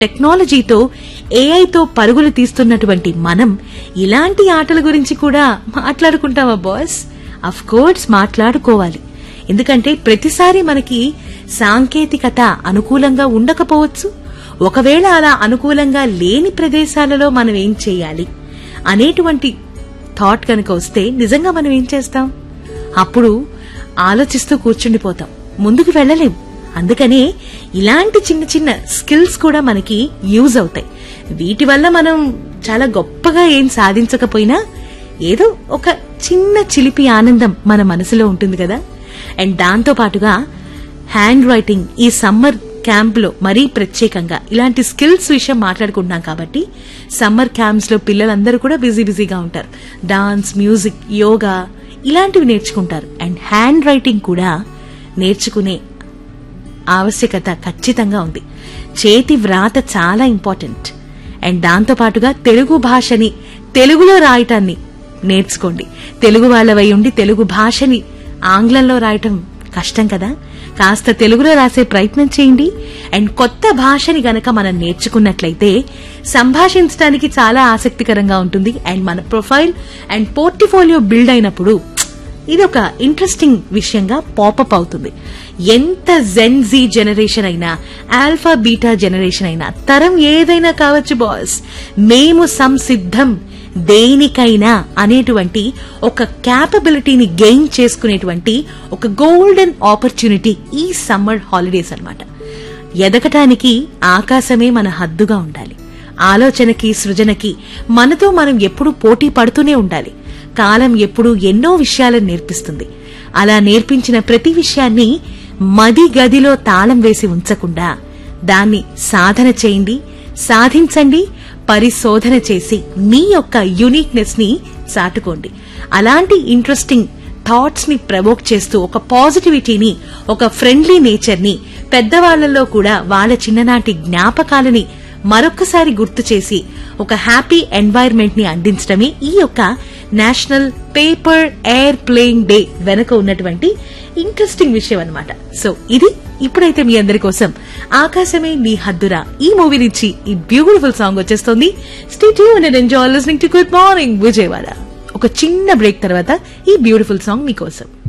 టెక్నాలజీతో ఏఐతో పరుగులు తీస్తున్నటువంటి మనం ఇలాంటి ఆటల గురించి కూడా మాట్లాడుకుంటామా బాస్ అఫ్ కోర్స్ మాట్లాడుకోవాలి ఎందుకంటే ప్రతిసారి మనకి సాంకేతికత అనుకూలంగా ఉండకపోవచ్చు ఒకవేళ అలా అనుకూలంగా లేని ప్రదేశాలలో మనం ఏం చేయాలి అనేటువంటి థాట్ కనుక వస్తే నిజంగా మనం ఏం చేస్తాం అప్పుడు ఆలోచిస్తూ కూర్చుండిపోతాం ముందుకు వెళ్ళలేం అందుకనే ఇలాంటి చిన్న చిన్న స్కిల్స్ కూడా మనకి యూజ్ అవుతాయి వీటి వల్ల మనం చాలా గొప్పగా ఏం సాధించకపోయినా ఏదో ఒక చిన్న చిలిపి ఆనందం మన మనసులో ఉంటుంది కదా అండ్ దాంతో పాటుగా హ్యాండ్ రైటింగ్ ఈ సమ్మర్ క్యాంప్ లో మరీ ప్రత్యేకంగా ఇలాంటి స్కిల్స్ విషయం మాట్లాడుకుంటున్నాం కాబట్టి సమ్మర్ క్యాంప్స్ లో పిల్లలందరూ కూడా బిజీ బిజీగా ఉంటారు డాన్స్ మ్యూజిక్ యోగా ఇలాంటివి నేర్చుకుంటారు అండ్ హ్యాండ్ రైటింగ్ కూడా నేర్చుకునే ఆవశ్యకత ఖచ్చితంగా ఉంది చేతి వ్రాత చాలా ఇంపార్టెంట్ అండ్ దాంతో పాటుగా తెలుగు భాషని తెలుగులో రాయటాన్ని నేర్చుకోండి తెలుగు వాళ్ళవై ఉండి తెలుగు భాషని ఆంగ్లంలో రాయటం కష్టం కదా కాస్త తెలుగులో రాసే ప్రయత్నం చేయండి అండ్ కొత్త భాషని గనక మనం నేర్చుకున్నట్లయితే సంభాషించడానికి చాలా ఆసక్తికరంగా ఉంటుంది అండ్ మన ప్రొఫైల్ అండ్ పోర్టిఫోలియో బిల్డ్ అయినప్పుడు ఇది ఒక ఇంట్రెస్టింగ్ విషయంగా పాపప్ అవుతుంది ఎంత జెన్జీ జనరేషన్ అయినా ఆల్ఫా బీటా జనరేషన్ అయినా తరం ఏదైనా కావచ్చు బాస్ మేము సంసిద్ధం దేనికైనా అనేటువంటి ఒక క్యాపబిలిటీని గెయిన్ చేసుకునేటువంటి ఒక గోల్డెన్ ఆపర్చునిటీ ఈ సమ్మర్ హాలిడేస్ అన్నమాట ఎదగటానికి ఆకాశమే మన హద్దుగా ఉండాలి ఆలోచనకి సృజనకి మనతో మనం ఎప్పుడూ పోటీ పడుతూనే ఉండాలి కాలం ఎప్పుడూ ఎన్నో విషయాలను నేర్పిస్తుంది అలా నేర్పించిన ప్రతి విషయాన్ని మది గదిలో తాళం వేసి ఉంచకుండా దాన్ని సాధన చేయండి సాధించండి పరిశోధన చేసి మీ యొక్క యునిక్నెస్ ని చాటుకోండి అలాంటి ఇంట్రెస్టింగ్ థాట్స్ ని ప్రవోక్ చేస్తూ ఒక పాజిటివిటీని ఒక ఫ్రెండ్లీ నేచర్ ని పెద్దవాళ్లలో కూడా వాళ్ళ చిన్ననాటి జ్ఞాపకాలని మరొక్కసారి గుర్తు చేసి ఒక హ్యాపీ ఎన్వైర్న్మెంట్ ని అందించడమే ఈ యొక్క national paper airplane day వెనుక ఉన్నటువంటి ఇంట్రెస్టింగ్ విషయం అన్నమాట సో ఇది ఇప్పుడైతే మీ అందరి కోసం ఆకాశమే నీ హద్దురా ఈ మూవీ నుంచి ఈ బ్యూటిఫుల్ సాంగ్ వచ్చేస్తుంది stay tuned and enjoy listening to good morning Vijayawada ఒక చిన్న బ్రేక్ తర్వాత ఈ బ్యూటిఫుల్ సాంగ్ మీకోసం